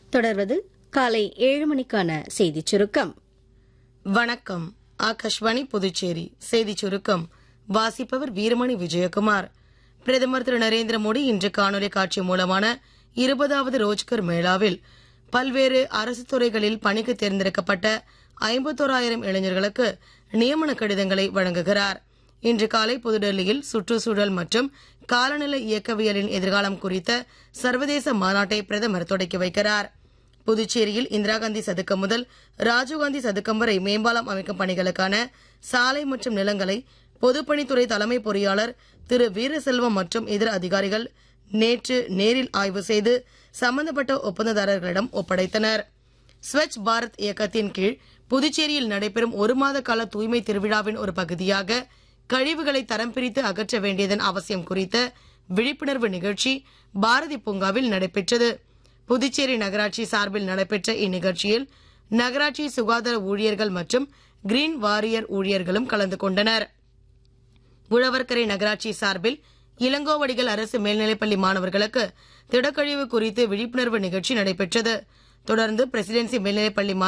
தொடர்வது காலை ஏழு மணிக்கான செய்திச் சுருக்கம் வணக்கம் ஆகாஷ்வாணி புதுச்சேரி செய்திச் சுருக்கம் வாசிப்பவர் வீரமணி விஜயகுமார் பிரதமர் திரு நரேந்திர மோடி இன்று காணொலி காட்சி மூலமான இருபதாவது ரோஜ்கர் மேளாவில் பல்வேறு அரசு துறைகளில் பணிக்கு தேர்ந்தெடுக்கப்பட்ட ஐம்பத்தோராயிரம் இளைஞர்களுக்கு நியமன கடிதங்களை வழங்குகிறார் இன்று காலை புதுடெல்லியில் சுற்றுச்சூழல் மற்றும் காலநிலை இயக்கவியலின் எதிர்காலம் குறித்த சர்வதேச மாநாட்டை பிரதமர் தொடக்கி வைக்கிறார் புதுச்சேரியில் இந்திரா காந்தி சதுக்கம் முதல் ராஜீவ்காந்தி சதுக்கம் வரை மேம்பாலம் அமைக்கும் பணிகளுக்கான சாலை மற்றும் நிலங்களை பொதுப்பணித்துறை தலைமை பொறியாளர் திரு வீரசெல்வம் மற்றும் இதர அதிகாரிகள் நேற்று நேரில் ஆய்வு செய்து சம்பந்தப்பட்ட ஒப்பந்ததாரர்களிடம் ஒப்படைத்தனர் ஸ்வச் பாரத் இயக்கத்தின் கீழ் புதுச்சேரியில் நடைபெறும் ஒரு மாத கால தூய்மை திருவிழாவின் ஒரு பகுதியாக கழிவுகளை தரம் பிரித்து அகற்ற வேண்டியதன் அவசியம் குறித்த விழிப்புணர்வு நிகழ்ச்சி பாரதி பூங்காவில் நடைபெற்றது புதுச்சேரி நகராட்சி சார்பில் நடைபெற்ற இந்நிகழ்ச்சியில் நகராட்சி சுகாதார ஊழியர்கள் மற்றும் கிரீன் வாரியர் ஊழியர்களும் கலந்து கொண்டனர் உழவர்கரை நகராட்சி சார்பில் இளங்கோவடிகள் அரசு மேல்நிலைப்பள்ளி மாணவர்களுக்கு திடக்கழிவு குறித்து விழிப்புணர்வு நிகழ்ச்சி நடைபெற்றது தொடர்ந்து பிரசிடென்சி மேல்நிலைப்பள்ளி